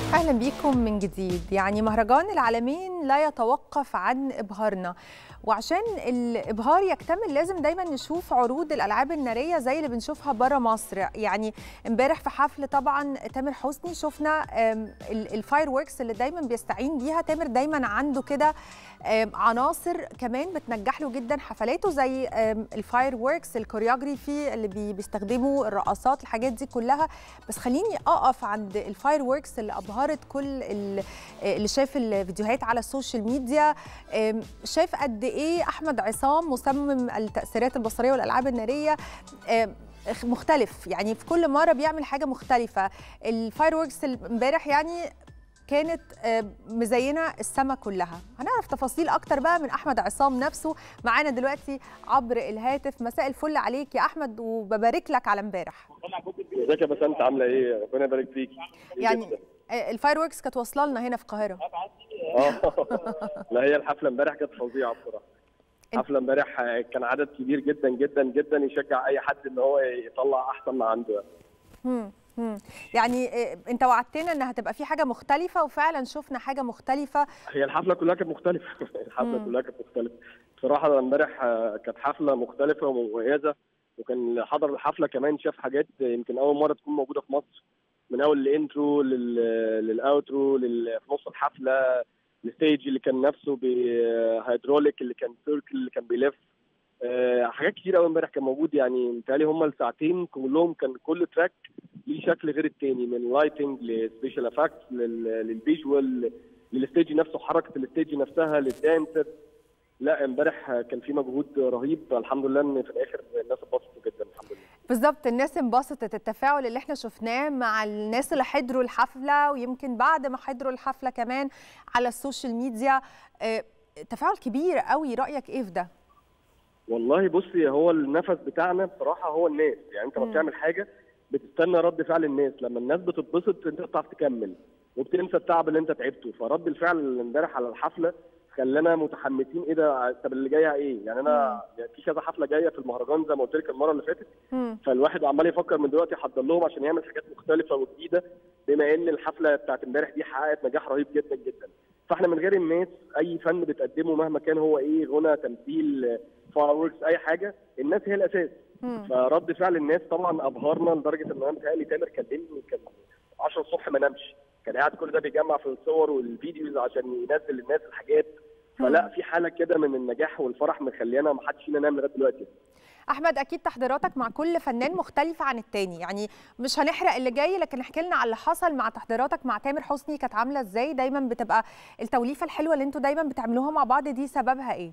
اهلا بيكم من جديد يعني مهرجان العالمين لا يتوقف عن ابهارنا وعشان الابهار يكتمل لازم دايما نشوف عروض الالعاب الناريه زي اللي بنشوفها بره مصر يعني امبارح في حفل طبعا تامر حسني شفنا الفاير ووركس اللي دايما بيستعين بيها تامر دايما عنده كده عناصر كمان بتنجح له جدا حفلاته زي الفاير ووركس الكوريوجرافي اللي بي بيستخدموا الرقصات الحاجات دي كلها بس خليني اقف عند الفاير ووركس اللي ابهرت كل اللي شاف الفيديوهات على السوشيال ميديا شاف قد ايه احمد عصام مصمم التاثيرات البصريه والالعاب الناريه مختلف يعني في كل مره بيعمل حاجه مختلفه الفاير ووركس امبارح يعني كانت مزينه السما كلها هنعرف تفاصيل اكتر بقى من احمد عصام نفسه معانا دلوقتي عبر الهاتف مساء الفل عليك يا احمد وببارك لك على امبارح ازيك يا بسنت عامله ايه ربنا يبارك فيك يعني الفاير ووركس كانت واصله لنا هنا في القاهره اه لا هي الحفله امبارح كانت فظيعه بصراحه الحفله امبارح كان عدد كبير جدا جدا جدا يشجع اي حد ان هو يطلع احسن ما عنده امم يعني انت وعدتنا ان هتبقى في حاجه مختلفه وفعلا شفنا حاجه مختلفه هي الحفله كلها كانت مختلفه الحفله مم. كلها كانت مختلفه بصراحه امبارح كانت حفله مختلفه ومميزه وكان حضر الحفله كمان شاف حاجات يمكن اول مره تكون موجوده في مصر من اول الانترو للاوترو في نص الحفله الستيج اللي كان نفسه بهيدروليك اللي كان سيركل اللي كان بيلف أه حاجات كتير قوي امبارح كان موجود يعني متهيألي هم الساعتين كلهم كان كل تراك ليه شكل غير التاني من لايتنج لسبيشال افكتس للفيجوال للستيج نفسه حركه الستيج نفسها للدانسر لا امبارح كان في مجهود رهيب الحمد لله ان في الاخر الناس اتبسطوا جدا الحمد لله بالظبط الناس انبسطت التفاعل اللي احنا شفناه مع الناس اللي حضروا الحفله ويمكن بعد ما حضروا الحفله كمان على السوشيال ميديا تفاعل كبير قوي رايك ايه في ده والله بصي هو النفس بتاعنا بصراحه هو الناس يعني انت لما بتعمل حاجه بتستنى رد فعل الناس لما الناس بتتبسط انت بتعرف تكمل وبتنسى التعب اللي انت تعبته فرد الفعل امبارح على الحفله خلانا متحمسين ايه ده طب اللي جايه ايه يعني انا يعني في كذا حفله جايه في المهرجان زي ما قلت لك المره اللي فاتت فالواحد عمال يفكر من دلوقتي يحضر لهم عشان يعمل حاجات مختلفه وجديده بما ان الحفله بتاعت امبارح دي حققت نجاح رهيب جدا جدا فاحنا من غير الناس اي فن بتقدمه مهما كان هو ايه غنى تمثيل فاورز اي حاجه الناس هي الاساس مم. فرد فعل الناس طبعا ابهرنا لدرجه ان انا متهيألي تامر كلمني كان 10 الصبح ما نامش كان قاعد كل ده بيجمع في الصور والفيديوز عشان ينزل للناس الحاجات فلا في حاله كده من النجاح والفرح مخلينا ما حدش فينا نام لغايه دلوقتي احمد اكيد تحضيراتك مع كل فنان مختلفه عن التاني يعني مش هنحرق اللي جاي لكن احكي لنا على اللي حصل مع تحضيراتك مع تامر حسني كانت عامله ازاي دايما بتبقى التوليفه الحلوه اللي انتوا دايما بتعملوها مع بعض دي سببها ايه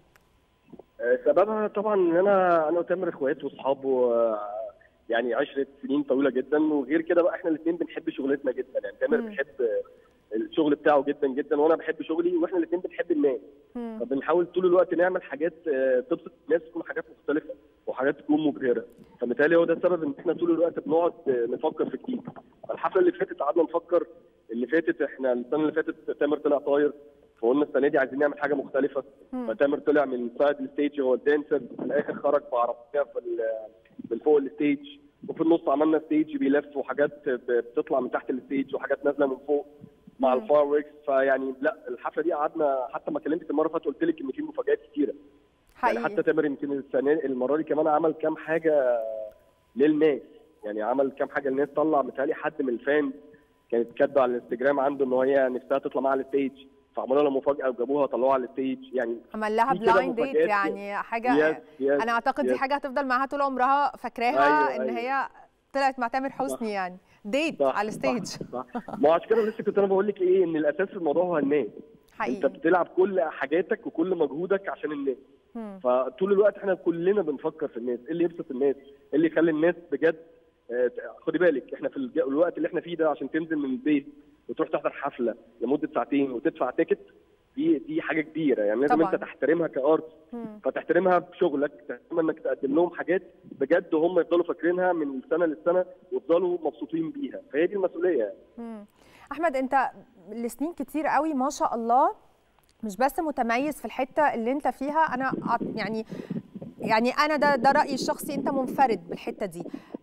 سببها طبعا ان انا انا وتامر اخوات واصحاب يعني عشره سنين طويله جدا وغير كده بقى احنا الاثنين بنحب شغلتنا جدا يعني تامر بيحب الشغل بتاعه جدا جدا وانا بحب شغلي واحنا الاثنين بنحب الناس فبنحاول طول الوقت نعمل حاجات تبسط الناس تكون حاجات مختلفه وحاجات تكون مبهره فبالتالي هو ده السبب ان احنا طول الوقت بنقعد نفكر في جديد الحفله اللي فاتت قعدنا نفكر اللي فاتت احنا السنه اللي فاتت تامر طلع طاير فقلنا السنه دي عايزين نعمل حاجه مختلفه فتامر طلع من سايد الستيج هو الدانسر في الاخر خرج بعربيه من فوق الستيج وفي النص عملنا ستيج بيلف وحاجات بتطلع من تحت الستيج وحاجات نازله من فوق مع الفاير ويكس فيعني لا الحفله دي قعدنا حتى ما كلمتك المره اللي فاتت قلت لك ان في مفاجات كتيره حقيقي. يعني حتى تامر يمكن السنه المره دي كمان عمل كام حاجه للناس يعني عمل كام حاجه للناس طلع متهيألي حد من الفان كانت كاتبه على الانستجرام عنده ان هي نفسها تطلع معاها على الستيج فعملوا لها مفاجاه وجابوها طلعوها على الستيج يعني عمل لها بلايند ديت يعني حاجه يس يس انا اعتقد يس دي حاجه هتفضل معاها طول عمرها فاكراها أيوة ان أيوة. هي طلعت مع تامر حسني يعني ديت صح على الستيج صح, صح. ما عشان كده لسه كنت انا بقول لك ايه ان الاساس في الموضوع هو الناس حقيقي. انت بتلعب كل حاجاتك وكل مجهودك عشان الناس م. فطول الوقت احنا كلنا بنفكر في الناس ايه اللي يبسط الناس ايه اللي يخلي الناس بجد آه خدي بالك احنا في الوقت اللي احنا فيه ده عشان تنزل من البيت وتروح تحضر حفله لمده ساعتين وتدفع تيكت دي دي حاجه كبيره يعني لازم طبعا. انت تحترمها كارت فتحترمها بشغلك تحترم انك تقدم لهم حاجات بجد هم يفضلوا فاكرينها من سنه للسنه ويفضلوا مبسوطين بيها فهي دي المسؤوليه يعني. احمد انت لسنين كتير قوي ما شاء الله مش بس متميز في الحته اللي انت فيها انا يعني يعني انا ده ده رايي الشخصي انت منفرد بالحته دي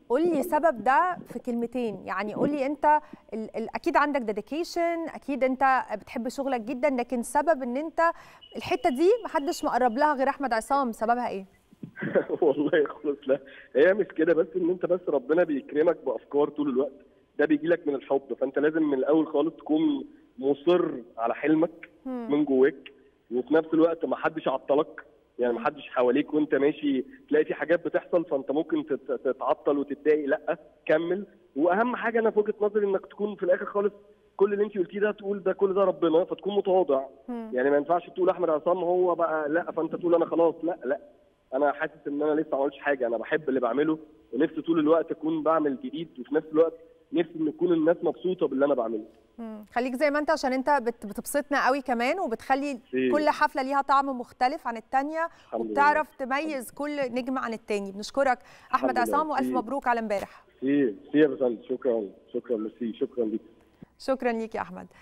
قول لي سبب ده في كلمتين يعني قول لي انت ال ال اكيد عندك ديديكيشن اكيد انت بتحب شغلك جدا لكن سبب ان انت الحته دي محدش مقرب لها غير احمد عصام سببها ايه والله خالص لا هي مش كده بس ان انت بس ربنا بيكرمك بافكار طول الوقت ده بيجي لك من الحب فانت لازم من الاول خالص تكون مصر على حلمك من جواك وفي نفس الوقت ما حدش عطلك يعني ما حدش حواليك وانت ماشي تلاقي في حاجات بتحصل فانت ممكن تتعطل وتتضايق لا كمل واهم حاجه انا في وجهه نظري انك تكون في الاخر خالص كل اللي انت قلتيه ده تقول ده كل ده ربنا فتكون متواضع يعني ما ينفعش تقول احمد عصام هو بقى لا فانت تقول انا خلاص لا لا انا حاسس ان انا لسه ما عملتش حاجه انا بحب اللي بعمله ونفسي طول الوقت اكون بعمل جديد وفي نفس الوقت نفسي ان تكون الناس مبسوطه باللي انا بعمله مم. خليك زي ما انت عشان انت بت- بتبسطنا قوي كمان وبتخلي سي. كل حفله ليها طعم مختلف عن التانية الحمد وبتعرف تميز كل نجم عن التاني بنشكرك احمد الحمد لله. عصام والف سي. مبروك على امبارح سي سي يا بسنت شكرا شكرا ميرسي شكرا ليك شكرا ليك يا احمد